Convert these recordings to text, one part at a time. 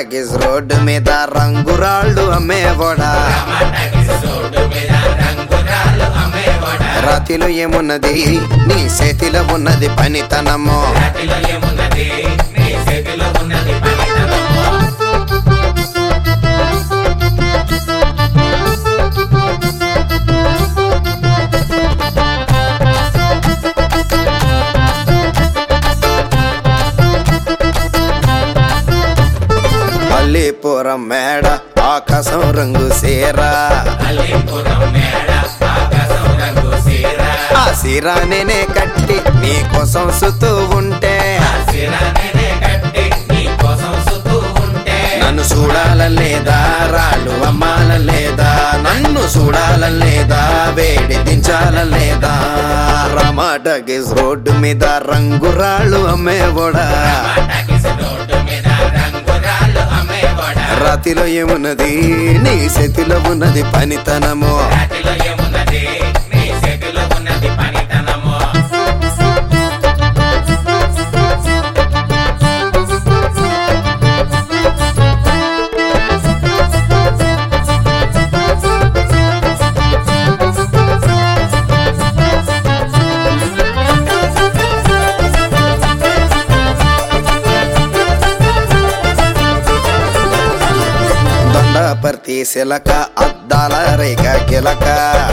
talkies road మీద రంగురాళ్ళు అమ్మేవాడా రాతిలో ఏమున్నది నీ చేతిలో ఉన్నది పనితనము మల్లీపురం మేడ ఆకాశం రంగు సీరా ఆ సీరా నేనే కట్టి నీ కోసం సుతూ ఉంటే నన్ను చూడాల లేదా రాళ్ళు అమ్మాల లేదా నన్ను చూడాల లేదా వేడి దించాల లేదా రమాటగిస్ రోడ్డు మీద రంగురాళ్ళు అమ్మేవోడా రాతిలో ఏమున్నది నీ చేతిలో ఉన్నది పనితనము దొండపర్తి శిలక అద్దాల రేఖ కిలక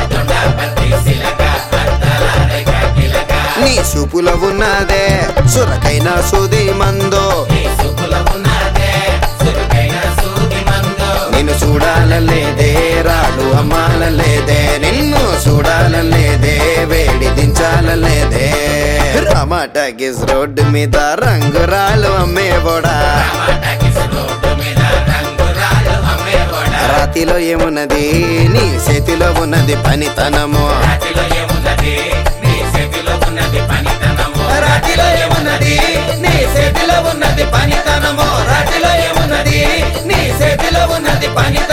నీ చూపులో ఉన్నదే సురకైన సుది మందో నిన్ను చూడాలలేదే రాడు అమ్మాలలేదే నిన్ను చూడాలలేదే వేడి దించాలలేదే రమాటగిస్ రోడ్డు మీద రంగురాలు అమ్మేవోడా రాతిలో ఏమున్నది నీ చేతిలో ఉన్నది పనితనము రాతిలో ఏమున్నది నీ చేతిలో ఉన్నది పనితనము రాతిలో ఏమున్నది నీ చేతిలో ఉన్నది పనితనము